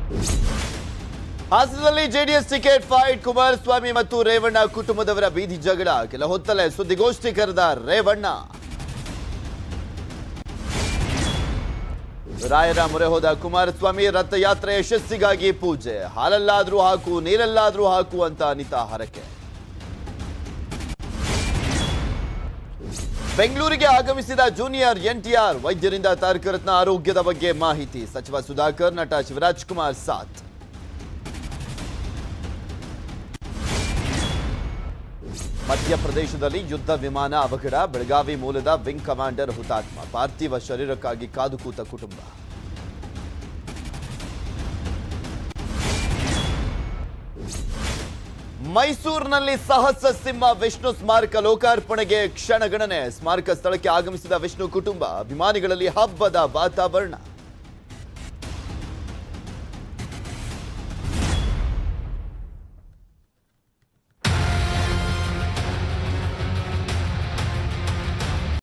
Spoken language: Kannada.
ಹಾಸನದಲ್ಲಿ ಜೆಡಿಎಸ್ ಟಿಕೆಟ್ ಫೈಟ್ ಕುಮಾರಸ್ವಾಮಿ ಮತ್ತು ರೇವಣ್ಣ ಕುಟುಂಬದವರ ಬೀದಿ ಜಗಳ ಕೆಲ ಹೊತ್ತಲ್ಲೇ ಸುದ್ದಿಗೋಷ್ಠಿ ಕರೆದ ರೇವಣ್ಣ ರಾಯರ ಮೊರೆ ಹೋದ ಕುಮಾರಸ್ವಾಮಿ ರಥಯಾತ್ರೆ ಯಶಸ್ಸಿಗಾಗಿ ಪೂಜೆ ಹಾಲಲ್ಲಾದ್ರೂ ಹಾಕು ನೀರಲ್ಲಾದ್ರೂ ಹಾಕು ಅಂತ ಅನಿತಾ ಹರಕೆ ಬೆಂಗಳೂರಿಗೆ ಆಗಮಿಸಿದ ಜೂನಿಯರ್ ಎನ್ಟಿಆರ್ ವೈದ್ಯರಿಂದ ತಾರಕರತ್ನ ಆರೋಗ್ಯದ ಬಗ್ಗೆ ಮಾಹಿತಿ ಸಚಿವ ಸುಧಾಕರ್ ನಟ ಶಿವರಾಜ್ ಕುಮಾರ್ ಸಾಥ್ ಮಧ್ಯಪ್ರದೇಶದಲ್ಲಿ ಯುದ್ಧ ವಿಮಾನ ಅವಘಡ ಬೆಳಗಾವಿ ಮೂಲದ ವಿಂಗ್ ಕಮಾಂಡರ್ ಹುತಾತ್ಮ ಪಾರ್ಥಿವ ಶರೀರಕ್ಕಾಗಿ ಕಾದು ಕೂತ ಕುಟುಂಬ ಮೈಸೂರಿನಲ್ಲಿ ಸಹಸ್ರ ಸಿಂಹ ವಿಷ್ಣು ಸ್ಮಾರಕ ಲೋಕಾರ್ಪಣೆಗೆ ಕ್ಷಣಗಣನೆ ಸ್ಮಾರಕ ಸ್ಥಳಕ್ಕೆ ಆಗಮಿಸಿದ ವಿಷ್ಣು ಕುಟುಂಬ ಅಭಿಮಾನಿಗಳಲ್ಲಿ ಹಬ್ಬದ ವಾತಾವರಣ